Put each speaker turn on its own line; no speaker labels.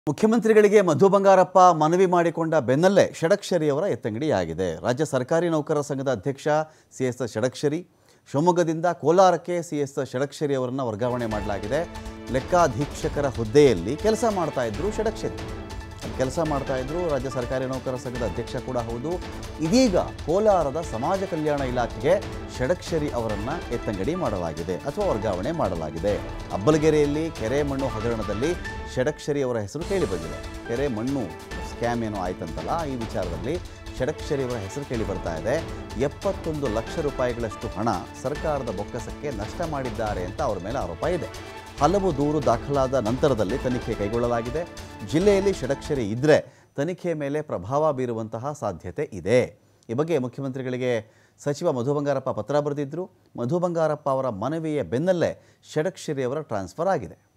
ಮುಖ್ಯಮಂತ್ರಿಗಳಿಗೆ ಮಧು ಬಂಗಾರಪ್ಪ ಮನವಿ ಮಾಡಿಕೊಂಡ ಬೆನ್ನಲ್ಲೇ ಷಡಕ್ಷರಿಯವರ ಎತ್ತಂಗಡಿಯಾಗಿದೆ ರಾಜ್ಯ ಸರ್ಕಾರಿ ನೌಕರರ ಸಂಘದ ಅಧ್ಯಕ್ಷ ಸಿ ಎಸ್ ಷಡಕ್ಷರಿ ಶಿವಮೊಗ್ಗದಿಂದ ಕೋಲಾರಕ್ಕೆ ಸಿ ಎಸ್ ಷಡಕ್ಷರಿ ಅವರನ್ನು ವರ್ಗಾವಣೆ ಮಾಡಲಾಗಿದೆ ಲೆಕ್ಕಾಧೀಕ್ಷಕರ ಹುದ್ದೆಯಲ್ಲಿ ಕೆಲಸ ಮಾಡ್ತಾ ಇದ್ರು ಷಡಕ್ಷರಿ ಕೆಲಸ ಮಾಡ್ತಾ ಇದ್ರು ರಾಜ್ಯ ಸರ್ಕಾರಿ ನೌಕರರ ಸಂಘದ ಅಧ್ಯಕ್ಷ ಕೂಡ ಹೌದು ಇದೀಗ ಕೋಲಾರದ ಸಮಾಜ ಕಲ್ಯಾಣ ಇಲಾಖೆಗೆ ಷಡಕ್ಷರಿ ಅವರನ್ನು ಎತ್ತಂಗಡಿ ಮಾಡಲಾಗಿದೆ ಅಥವಾ ವರ್ಗಾವಣೆ ಮಾಡಲಾಗಿದೆ ಅಬ್ಬಲಗೆರೆಯಲ್ಲಿ ಕೆರೆ ಮಣ್ಣು ಹಗರಣದಲ್ಲಿ ಷಡಕ್ಷರಿ ಅವರ ಹೆಸರು ಕೇಳಿ ಬಂದಿದೆ ಕೆರೆ ಮಣ್ಣು ಸ್ಕ್ಯಾಮ್ ಏನೋ ಆಯ್ತಂತಲ್ಲ ಈ ವಿಚಾರದಲ್ಲಿ ಷಡಕ್ಷರಿ ಅವರ ಹೆಸರು ಕೇಳಿ ಬರ್ತಾ ಇದೆ ಎಪ್ಪತ್ತೊಂದು ಲಕ್ಷ ರೂಪಾಯಿಗಳಷ್ಟು ಹಣ ಸರ್ಕಾರದ ಬೊಕ್ಕಸಕ್ಕೆ ನಷ್ಟ ಮಾಡಿದ್ದಾರೆ ಅಂತ ಅವರ ಮೇಲೆ ಆರೋಪ ಇದೆ ಹಲವು ದೂರು ದಾಖಲಾದ ನಂತರದಲ್ಲಿ ತನಿಖೆ ಕೈಗೊಳ್ಳಲಾಗಿದೆ ಜಿಲ್ಲೆಯಲ್ಲಿ ಷಡಕ್ಷರಿ ಇದ್ದರೆ ತನಿಖೆ ಮೇಲೆ ಪ್ರಭಾವ ಬೀರುವಂತಹ ಸಾಧ್ಯತೆ ಇದೆ ಈ ಬಗ್ಗೆ ಮುಖ್ಯಮಂತ್ರಿಗಳಿಗೆ ಸಚಿವ ಮಧು ಬಂಗಾರಪ್ಪ ಪತ್ರ ಬರೆದಿದ್ದರು ಮಧು ಬಂಗಾರಪ್ಪ ಅವರ ಮನವಿಯ ಬೆನ್ನಲ್ಲೇ ಷಡಕ್ಷರಿ ಅವರ ಟ್ರಾನ್ಸ್ಫರ್ ಆಗಿದೆ